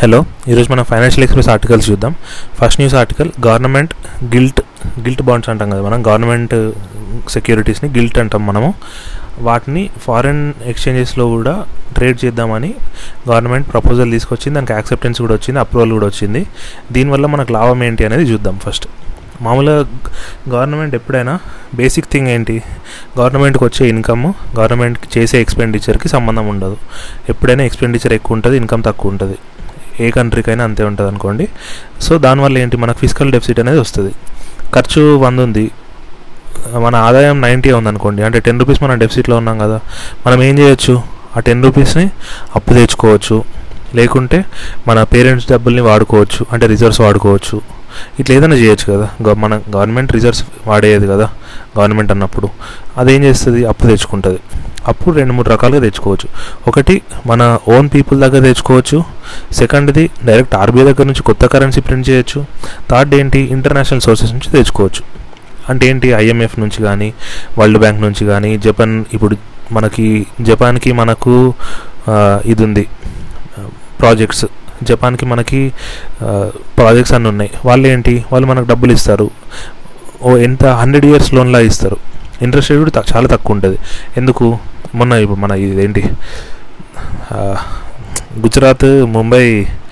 hello ఈరోజు మనం financial express articles చూద్దాం first news article government gilt gilt bonds అంటాం కదా మనం గవర్నమెంట్ సెక్యూరిటీస్ని గిల్ట్ అంటాం మనము వాటిని ఫారెన్ ఎక్స్చేంజెస్లో కూడా ట్రేడ్ చేద్దామని గవర్నమెంట్ ప్రపోజల్ తీసుకొచ్చింది దానికి యాక్సెప్టెన్స్ కూడా వచ్చింది అప్రూవల్ కూడా వచ్చింది దీనివల్ల మనకు లాభం ఏంటి అనేది చూద్దాం ఫస్ట్ మామూలుగా గవర్నమెంట్ ఎప్పుడైనా బేసిక్ థింగ్ ఏంటి గవర్నమెంట్కి వచ్చే ఇన్కమ్ గవర్నమెంట్కి చేసే ఎక్స్పెండిచర్కి సంబంధం ఉండదు ఎప్పుడైనా ఎక్స్పెండిచర్ ఎక్కువ ఉంటుంది ఇన్కమ్ తక్కువ ఉంటుంది ఏ కంట్రీకైనా అంతే ఉంటుంది అనుకోండి సో దానివల్ల ఏంటి మనకు ఫిజికల్ డెఫిసిట్ అనేది వస్తుంది ఖర్చు వంద ఉంది మన ఆదాయం నైంటీ ఉందనుకోండి అంటే టెన్ రూపీస్ మనం డెఫిసిట్లో ఉన్నాం కదా మనం ఏం చేయొచ్చు ఆ టెన్ రూపీస్ని అప్పు తెచ్చుకోవచ్చు లేకుంటే మన పేరెంట్స్ డబ్బుల్ని వాడుకోవచ్చు అంటే రిజర్వ్స్ వాడుకోవచ్చు ఇట్లా ఏదైనా చేయొచ్చు కదా గవ- మన గవర్నమెంట్ రిజర్వ్స్ వాడేది కదా గవర్నమెంట్ అన్నప్పుడు అదేం చేస్తుంది అప్పు తెచ్చుకుంటుంది అప్పు రెండు మూడు రకాలుగా తెచ్చుకోవచ్చు ఒకటి మన ఓన్ పీపుల్ దగ్గర తెచ్చుకోవచ్చు సెకండ్ది డైరెక్ట్ ఆర్బీఐ దగ్గర నుంచి కొత్త కరెన్సీ ప్రింట్ చేయొచ్చు థర్డ్ ఏంటి ఇంటర్నేషనల్ సోర్సెస్ నుంచి తెచ్చుకోవచ్చు అంటే ఏంటి ఐఎంఎఫ్ నుంచి కానీ వరల్డ్ బ్యాంక్ నుంచి కానీ జపాన్ ఇప్పుడు మనకి జపాన్కి మనకు ఆ, ఇది ఉంది ప్రాజెక్ట్స్ జపాన్కి మనకి ప్రాజెక్ట్స్ అన్నీ ఉన్నాయి వాళ్ళు ఏంటి వాళ్ళు మనకు డబ్బులు ఇస్తారు ఓ ఎంత హండ్రెడ్ ఇయర్స్ లోన్లా ఇస్తారు ఇంట్రెస్ట్ రేట్ కూడా త- చాలా తక్కువ ఉంటుంది ఎందుకు మొన్న ఇప్పుడు మన ఇదేంటి ఆ, గుజరాత్ ముంబై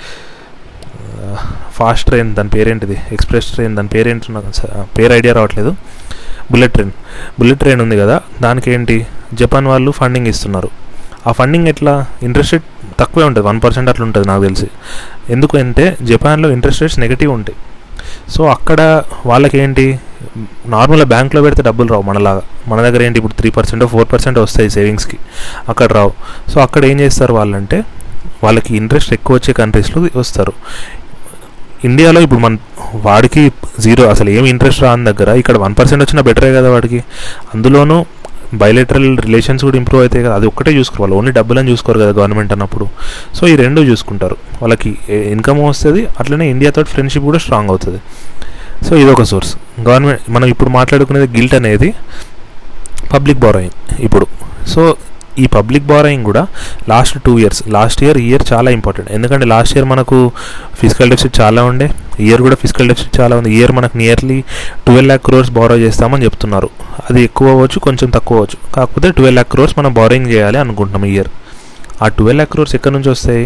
ఫాస్ట్ ట్రైన్ దాని పేరేంటిది ఎక్స్ప్రెస్ ట్రైన్ దాని పేరేంటి నాకు స- పేరు ఐడియా రావట్లేదు బుల్లెట్ ట్రైన్ బుల్లెట్ ట్రైన్ ఉంది కదా దానికి ఏంటి జపాన్ వాళ్ళు ఫండింగ్ ఇస్తున్నారు ఆ ఫండింగ్ ఎట్లా ఇంట్రెస్ట్ రేట్ తక్కువే ఉంటుంది వన్ పర్సెంట్ అట్లా ఉంటుంది నాకు తెలిసి ఎందుకు అంటే జపాన్లో ఇంట్రెస్ట్ రేట్స్ నెగిటివ్ ఉంటాయి సో అక్కడ వాళ్ళకి ఏంటి నార్మల్గా బ్యాంక్లో పెడితే డబ్బులు రావు మనలాగా మన దగ్గర ఏంటి ఇప్పుడు త్రీ పర్సెంట్ ఫోర్ పర్సెంట్ వస్తాయి సేవింగ్స్కి అక్కడ రావు సో అక్కడ ఏం చేస్తారు వాళ్ళంటే వాళ్ళకి ఇంట్రెస్ట్ ఎక్కువ వచ్చే కంట్రీస్లో వస్తారు ఇండియాలో ఇప్పుడు మన వాడికి జీరో అసలు ఏమి ఇంట్రెస్ట్ రాని దగ్గర ఇక్కడ వన్ పర్సెంట్ వచ్చినా బెటరే కదా వాడికి అందులోనూ బయలెటరల్ రిలేషన్స్ కూడా ఇంప్రూవ్ అవుతాయి కదా అది ఒక్కటే చూసుకోరు వాళ్ళు ఓన్లీ డబ్బులని చూసుకోరు కదా గవర్నమెంట్ అన్నప్పుడు సో ఈ రెండు చూసుకుంటారు వాళ్ళకి ఇన్కమ్ వస్తుంది అట్లనే ఇండియాతో ఫ్రెండ్షిప్ కూడా స్ట్రాంగ్ అవుతుంది సో ఇదొక సోర్స్ గవర్నమెంట్ మనం ఇప్పుడు మాట్లాడుకునేది గిల్ట్ అనేది పబ్లిక్ బారోయింగ్ ఇప్పుడు సో ఈ పబ్లిక్ బారోయింగ్ కూడా last two years last year year చాలా ఇంపార్టెంట్ ఎందుకంటే లాస్ట్ ఇయర్ మనకు ఫిజికల్ డెఫిసిట్ చాలా ఉండే ఇయర్ కూడా ఫిజికల్ డెఫిసిట్ చాలా ఉంది ఇయర్ మనకు nearly twelve lakh crores borrow చేస్తామని చెప్తున్నారు అది ఎక్కువ అవ్వచ్చు కొంచెం తక్కువ అవ్వచ్చు కాకపోతే ట్వెల్వ్ ల్యాక్ క్రోర్స్ మనం బారోయింగ్ చేయాలి అనుకుంటున్నాం ఈ ఇయర్ ఆ ట్వెల్వ్ ల్యాక్ క్రోర్స్ ఎక్కడి నుంచి వస్తాయి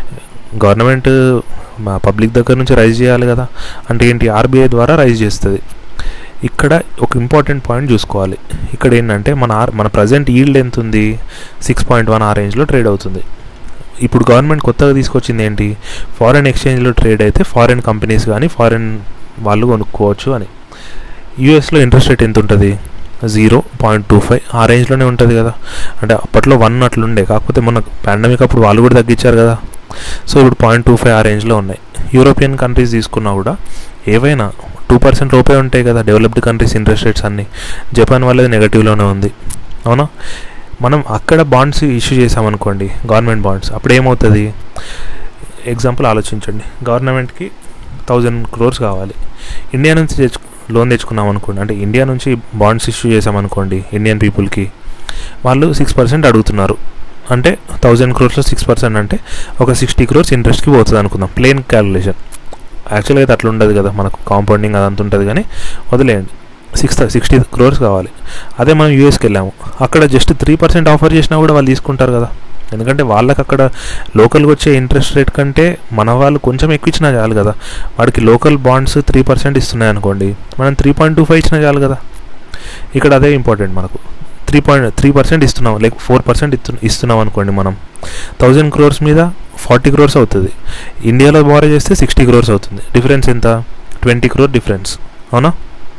గవర్నమెంట్ మా పబ్లిక్ దగ్గర నుంచి రైజ్ చేయాలి కదా అంటే ఏంటి ఆర్బీఐ ద్వారా రైజ్ చేస్తుంది ఇక్కడ ఒక ఇంపార్టెంట్ పాయింట్ చూసుకోవాలి ఇక్కడ ఏంటంటే మన ఆర్ మన ప్రజెంట్ ఈల్డ్ ఎంత ఉంది సిక్స్ పాయింట్ వన్ ఆ రేంజ్లో ట్రేడ్ అవుతుంది ఇప్పుడు గవర్నమెంట్ కొత్తగా తీసుకొచ్చింది ఏంటి ఫారెన్ ఎక్స్చేంజ్లో ట్రేడ్ అయితే ఫారెన్ కంపెనీస్ కానీ ఫారెన్ వాళ్ళు కొనుక్కోవచ్చు అని యూఎస్లో ఇంట్రెస్ట్ రేట్ ఎంత ఉంటుంది జీరో పాయింట్ టూ ఫైవ్ ఆ రేంజ్లోనే ఉంటుంది కదా అంటే అప్పట్లో వన్ అట్లుండే కాకపోతే మొన్న పాండమిక్ అప్పుడు వాళ్ళు కూడా తగ్గించారు కదా సో ఇప్పుడు పాయింట్ టూ ఫైవ్ ఆ రేంజ్లో ఉన్నాయి యూరోపియన్ కంట్రీస్ తీసుకున్నా కూడా ఏవైనా టూ పర్సెంట్ లోపే ఉంటాయి కదా డెవలప్డ్ కంట్రీస్ ఇంట్రెస్ట్ రేట్స్ అన్నీ జపాన్ వాళ్ళది నెగటివ్లోనే ఉంది అవునా మనం అక్కడ బాండ్స్ ఇష్యూ చేసామనుకోండి గవర్నమెంట్ బాండ్స్ అప్పుడు ఏమవుతుంది ఎగ్జాంపుల్ ఆలోచించండి గవర్నమెంట్కి థౌజండ్ క్రోర్స్ కావాలి ఇండియా నుంచి తెచ్చు లోన్ తెచ్చుకున్నాం అనుకోండి అంటే ఇండియా నుంచి బాండ్స్ ఇష్యూ చేసామనుకోండి ఇండియన్ పీపుల్కి వాళ్ళు సిక్స్ పర్సెంట్ అడుగుతున్నారు అంటే థౌజండ్ క్రోర్స్లో సిక్స్ పర్సెంట్ అంటే ఒక సిక్స్టీ క్రోర్స్ ఇంట్రెస్ట్కి పోతుంది అనుకుందాం ప్లేన్ క్యాలిక్యులేషన్ యాక్చువల్గా అయితే అట్లా ఉండదు కదా మనకు కాంపౌండింగ్ అదంతా ఉంటుంది కానీ వదిలేయండి సిక్స్ సిక్స్టీ క్రోర్స్ కావాలి అదే మనం యూఎస్కి వెళ్ళాము అక్కడ జస్ట్ త్రీ పర్సెంట్ ఆఫర్ చేసినా కూడా వాళ్ళు తీసుకుంటారు కదా ఎందుకంటే వాళ్ళకి అక్కడ లోకల్గా వచ్చే ఇంట్రెస్ట్ రేట్ కంటే మన వాళ్ళు కొంచెం ఎక్కువ ఇచ్చినా చాలు కదా వాడికి లోకల్ బాండ్స్ త్రీ పర్సెంట్ ఇస్తున్నాయి అనుకోండి మనం త్రీ పాయింట్ టూ ఫైవ్ ఇచ్చినా చాలు కదా ఇక్కడ అదే ఇంపార్టెంట్ మనకు త్రీ పాయింట్ త్రీ పర్సెంట్ ఇస్తున్నాం లేక ఫోర్ పర్సెంట్ ఇస్తు ఇస్తున్నాం అనుకోండి మనం థౌజండ్ క్రోర్స్ మీద ఫార్టీ క్రోర్స్ అవుతుంది ఇండియాలో బారో చేస్తే సిక్స్టీ క్రోర్స్ అవుతుంది డిఫరెన్స్ ఎంత ట్వంటీ క్రోర్ డిఫరెన్స్ అవునా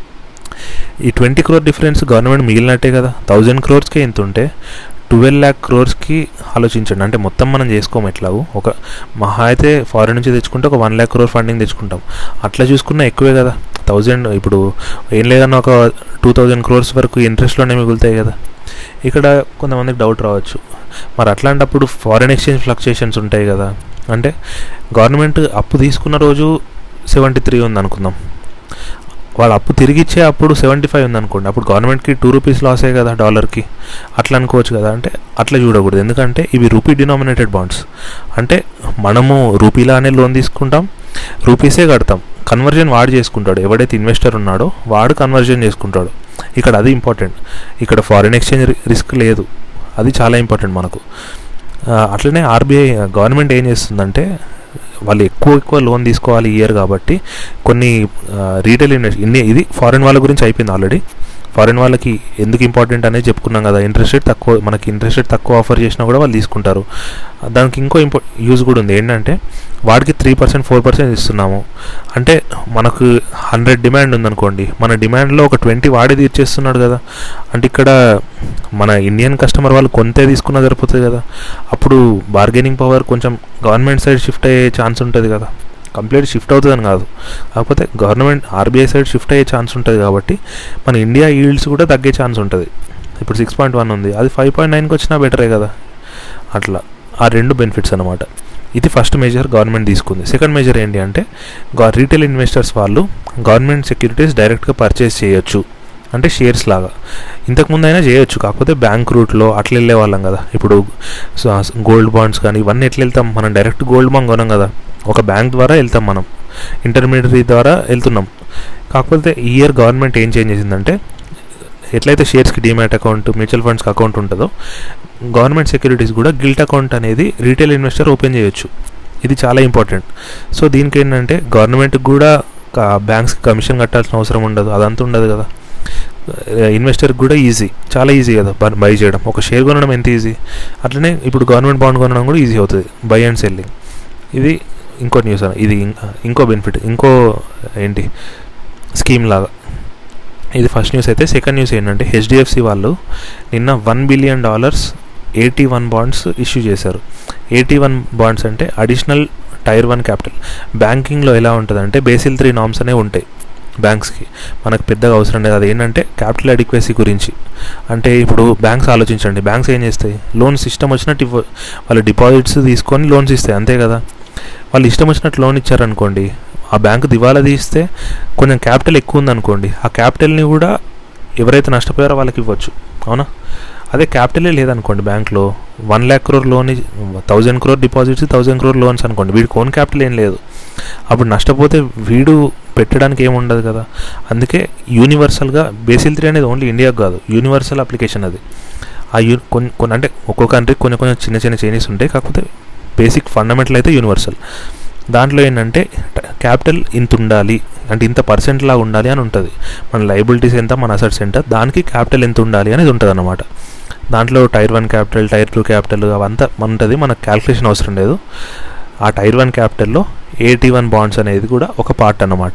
ఈ ట్వంటీ క్రోర్ డిఫరెన్స్ గవర్నమెంట్ మిగిలినట్టే కదా థౌజండ్ క్రోర్స్కే ఎంత ఉంటే ట్వెల్వ్ ల్యాక్ క్రోర్స్కి ఆలోచించండి అంటే మొత్తం మనం చేసుకోము ఎట్లాగూ ఒక మహా అయితే ఫారెన్ నుంచి తెచ్చుకుంటే ఒక వన్ ల్యాక్ క్రోర్ ఫండింగ్ తెచ్చుకుంటాం అట్లా చూసుకున్నా ఎక్కువే కదా థౌజండ్ ఇప్పుడు ఏం లేదన్నా ఒక టూ థౌజండ్ క్రోర్స్ వరకు ఇంట్రెస్ట్లోనే మిగులుతాయి కదా ఇక్కడ కొంతమందికి డౌట్ రావచ్చు మరి అట్లాంటప్పుడు ఫారెన్ ఎక్స్చేంజ్ ఫ్లక్చుయేషన్స్ ఉంటాయి కదా అంటే గవర్నమెంట్ అప్పు తీసుకున్న రోజు సెవెంటీ త్రీ ఉంది అనుకుందాం వాళ్ళ అప్పు తిరిగి ఇచ్చే అప్పుడు సెవెంటీ ఫైవ్ ఉందనుకోండి అప్పుడు గవర్నమెంట్కి టూ రూపీస్ లాసే కదా డాలర్కి అట్లా అనుకోవచ్చు కదా అంటే అట్లా చూడకూడదు ఎందుకంటే ఇవి రూపీ డినామినేటెడ్ బాండ్స్ అంటే మనము రూపీలానే లోన్ తీసుకుంటాం రూపీసే కడతాం కన్వర్జన్ వాడు చేసుకుంటాడు ఎవడైతే ఇన్వెస్టర్ ఉన్నాడో వాడు కన్వర్జన్ చేసుకుంటాడు ఇక్కడ అది ఇంపార్టెంట్ ఇక్కడ ఫారిన్ ఎక్స్చేంజ్ రిస్క్ లేదు అది చాలా ఇంపార్టెంట్ మనకు ఆ, అట్లనే ఆర్బీఐ గవర్నమెంట్ ఏం చేస్తుందంటే వాళ్ళు ఎక్కువ ఎక్కువ లోన్ తీసుకోవాలి ఇయర్ కాబట్టి కొన్ని రీటైల్ ఇన్వెస్ట్ ఇన్ని ఇది ఫారిన్ వాళ్ళ గురించి అయిపోయింది ఆల్రెడీ ఫారిన్ వాళ్ళకి ఎందుకు ఇంపార్టెంట్ అనేది చెప్పుకున్నాం కదా ఇంట్రెస్ట్ రేట్ తక్కువ మనకి ఇంట్రెస్ట్ రేట్ తక్కువ ఆఫర్ చేసినా కూడా వాళ్ళు తీసుకుంటారు దానికి ఇంకో ఇంపో యూజ్ కూడా ఉంది ఏంటంటే వాడికి త్రీ పర్సెంట్ ఫోర్ పర్సెంట్ ఇస్తున్నాము అంటే మనకు హండ్రెడ్ డిమాండ్ ఉందనుకోండి మన డిమాండ్లో ఒక ట్వంటీ వాడే తీర్చేస్తున్నాడు కదా అంటే ఇక్కడ మన ఇండియన్ కస్టమర్ వాళ్ళు కొంతే తీసుకున్నా సరిపోతుంది కదా అప్పుడు బార్గెనింగ్ పవర్ కొంచెం గవర్నమెంట్ సైడ్ షిఫ్ట్ అయ్యే ఛాన్స్ ఉంటుంది కదా కంప్లీట్ షిఫ్ట్ అవుతుందని కాదు కాకపోతే గవర్నమెంట్ ఆర్బీఐ సైడ్ షిఫ్ట్ అయ్యే ఛాన్స్ ఉంటుంది కాబట్టి మన ఇండియా ఈల్డ్స్ కూడా తగ్గే ఛాన్స్ ఉంటుంది ఇప్పుడు సిక్స్ పాయింట్ వన్ ఉంది అది ఫైవ్ పాయింట్ నైన్కి వచ్చినా బెటరే కదా అట్లా ఆ రెండు బెనిఫిట్స్ అనమాట ఇది ఫస్ట్ మేజర్ గవర్నమెంట్ తీసుకుంది సెకండ్ మేజర్ ఏంటి అంటే రీటైల్ ఇన్వెస్టర్స్ వాళ్ళు గవర్నమెంట్ సెక్యూరిటీస్ డైరెక్ట్గా పర్చేస్ చేయొచ్చు అంటే షేర్స్ లాగా ఇంతకుముందు అయినా చేయొచ్చు కాకపోతే బ్యాంక్ రూట్లో అట్లా వెళ్ళే వాళ్ళం కదా ఇప్పుడు గోల్డ్ బాండ్స్ కానీ ఇవన్నీ ఎట్లా వెళ్తాం మనం డైరెక్ట్ గోల్డ్ బాండ్ కొనం కదా ఒక బ్యాంక్ ద్వారా వెళ్తాం మనం ఇంటర్మీడియరీ ద్వారా వెళ్తున్నాం కాకపోతే ఈ ఇయర్ గవర్నమెంట్ ఏం చేంజ్ చేసిందంటే ఎట్లయితే షేర్స్కి డిమాట్ అకౌంట్ మ్యూచువల్ ఫండ్స్కి అకౌంట్ ఉంటుందో గవర్నమెంట్ సెక్యూరిటీస్ కూడా గిల్ట్ అకౌంట్ అనేది రీటైల్ ఇన్వెస్టర్ ఓపెన్ చేయొచ్చు ఇది చాలా ఇంపార్టెంట్ సో దీనికి ఏంటంటే గవర్నమెంట్కి కూడా బ్యాంక్స్కి కమిషన్ కట్టాల్సిన అవసరం ఉండదు అదంతా ఉండదు కదా ఇన్వెస్టర్కి కూడా ఈజీ చాలా ఈజీ కదా బై చేయడం ఒక షేర్ కొనడం ఎంత ఈజీ అట్లనే ఇప్పుడు గవర్నమెంట్ బాండ్ కొనడం కూడా ఈజీ అవుతుంది బై అండ్ సెల్లింగ్ ఇది ఇంకో న్యూస్ అన్న ఇది ఇం- ఇంకో బెనిఫిట్ ఇంకో ఏంటి స్కీమ్ లాగా ఇది ఫస్ట్ న్యూస్ అయితే సెకండ్ న్యూస్ ఏంటంటే హెచ్డిఎఫ్సి వాళ్ళు నిన్న one billion dollars AT one bonds issue చేశారు ఎయిటీ వన్ బాండ్స్ అంటే అడిషనల్ టైర్ వన్ క్యాపిటల్ బ్యాంకింగ్లో ఎలా ఉంటుందంటే బేసిల్ త్రీ నామ్స్ అనేవి ఉంటాయి బ్యాంక్స్కి మనకు పెద్దగా అవసరం లేదు అది ఏంటంటే క్యాపిటల్ అడిక్వసీ గురించి అంటే ఇప్పుడు బ్యాంక్స్ ఆలోచించండి బ్యాంక్స్ ఏం చేస్తాయి లోన్ సిస్టమ్ వచ్చినట్టు ఇవ్వ వాళ్ళు డిపాజిట్స్ తీసుకొని లోన్స్ ఇస్తాయి అంతే కదా వాళ్ళు ఇష్టం వచ్చినట్టు లోన్ ఇచ్చారనుకోండి ఆ బ్యాంకు దివాలా తీస్తే కొంచెం క్యాపిటల్ ఎక్కువ ఉందనుకోండి ఆ క్యాపిటల్ని కూడా ఎవరైతే నష్టపోయారో వాళ్ళకి ఇవ్వచ్చు అవునా అదే క్యాపిటలే లేదనుకోండి బ్యాంక్లో one lakh crore loan thousand crore deposits thousand crore loans అనుకోండి వీడికి ఓన్ క్యాపిటల్ ఏం లేదు అప్పుడు నష్టపోతే వీడు పెట్టడానికి ఏమి ఉండదు కదా అందుకే యూనివర్సల్గా బేసిల్ త్రీ అనేది ఓన్లీ ఇండియాకు కాదు యూనివర్సల్ అప్లికేషన్ అది ఆ యూ కొన్ని కొన్ని అంటే ఒక్కో కంట్రీకి కొన్ని కొంచెం చిన్న చిన్న చేంజెస్ ఉంటాయి కాకపోతే బేసిక్ ఫండమెంటల్ అయితే యూనివర్సల్ దాంట్లో ఏంటంటే క్యాపిటల్ ఇంత ఉండాలి అంటే ఇంత పర్సెంట్ లాగా ఉండాలి అని ఉంటుంది మన లైబిలిటీస్ ఎంత మన అసెట్స్ ఎంత దానికి క్యాపిటల్ ఎంత ఉండాలి అనేది ఉంటుంది అనమాట దాంట్లో tier one capital tier two capital అవంతా ఉంటుంది మనకు క్యాల్కులేషన్ అవసరం లేదు ఆ టైర్ వన్ క్యాపిటల్లో ఎయిటీ వన్ బాండ్స్ అనేది కూడా ఒక పార్ట్ అన్నమాట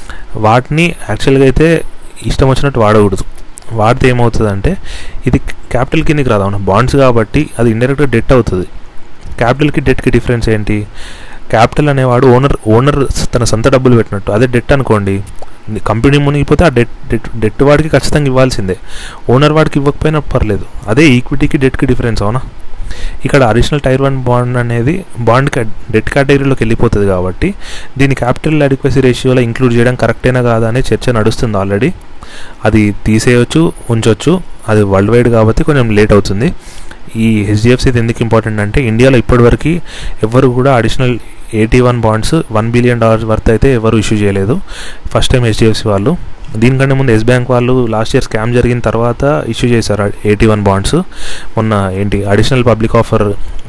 వాటిని యాక్చువల్గా అయితే ఇష్టం వచ్చినట్టు వాడకూడదు వాడితే ఏమవుతుందంటే ఇది క్యాపిటల్ కిందకి రాదు బాండ్స్ కాబట్టి అది ఇండైరెక్ట్గా డెట్ అవుతుంది క్యాపిటల్కి డెట్కి డిఫరెన్స్ ఏంటి క్యాపిటల్ అనేవాడు ఓనర్ ఓనర్ తన సొంత డబ్బులు పెట్టినట్టు అదే డెట్ అనుకోండి కంపెనీ మునిగిపోతే ఆ డెట్ డెట్ డెట్ వాడికి ఖచ్చితంగా ఇవ్వాల్సిందే ఓనర్ వాడికి ఇవ్వకపోయినా పర్లేదు అదే ఈక్విటీకి డెట్కి డిఫరెన్స్ అవునా ఇక్కడ అడిషనల్ టైర్ వన్ బాండ్ అనేది బాండ్ డెట్ కేటగిరీలోకి వెళ్ళిపోతుంది కాబట్టి దీని క్యాపిటల్ అడిక్వసీ రేషియోలో ఇంక్లూడ్ చేయడం కరెక్టేనా కాదా అనే చర్చ నడుస్తుంది ఆల్రెడీ అది తీసేయొచ్చు ఉంచవచ్చు అది వరల్డ్ వైడ్ కాబట్టి కొంచెం లేట్ అవుతుంది ఈ హెచ్డిఎఫ్సి ఎందుకు ఇంపార్టెంట్ అంటే ఇండియాలో ఇప్పటివరకు ఎవరు కూడా additional AT one bonds one billion dollars worth అయితే ఎవరు ఇష్యూ చేయలేదు ఫస్ట్ టైం హెచ్డిఎఫ్సి వాళ్ళు దీనికంటే ముందు ఎస్ బ్యాంక్ వాళ్ళు లాస్ట్ ఇయర్ స్కామ్ జరిగిన తర్వాత ఇష్యూ చేశారు ఎయిటీ వన్ బాండ్స్ మొన్న ఏంటి additional public offer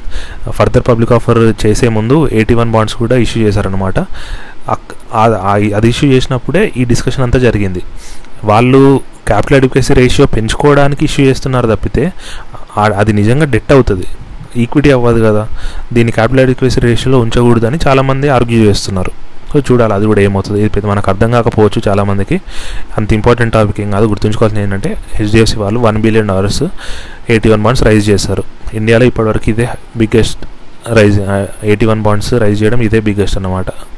further public offer చేసే ముందు ఎయిటీ వన్ బాండ్స్ కూడా ఇష్యూ చేశారనమాట అది ఇష్యూ చేసినప్పుడే ఈ డిస్కషన్ అంతా జరిగింది వాళ్ళు క్యాపిటల్ అడిక్వసీ రేషియో పెంచుకోవడానికి ఇష్యూ చేస్తున్నారు తప్పితే అది నిజంగా డెట్ అవుతుంది ఈక్విటీ అవ్వదు కదా దీన్ని క్యాపిటల్ అడిక్వసీ రేషియోలో ఉంచకూడదని చాలామంది ఆర్గ్యూ చేస్తున్నారు సో చూడాలి అది కూడా ఏమవుతుంది ఇది పెద్ద మనకు అర్థం కాకపోవచ్చు చాలామందికి అంత ఇంపార్టెంట్ టాపిక్ ఏం కాదు గుర్తుంచుకోవాల్సింది ఏంటంటే హెచ్డిఎఫ్సి వాళ్ళు one billion dollars AT one bonds raise చేశారు ఇండియాలో ఇప్పటివరకు ఇదే biggest raise AT one bonds raise చేయడం ఇదే బిగ్గెస్ట్ అనమాట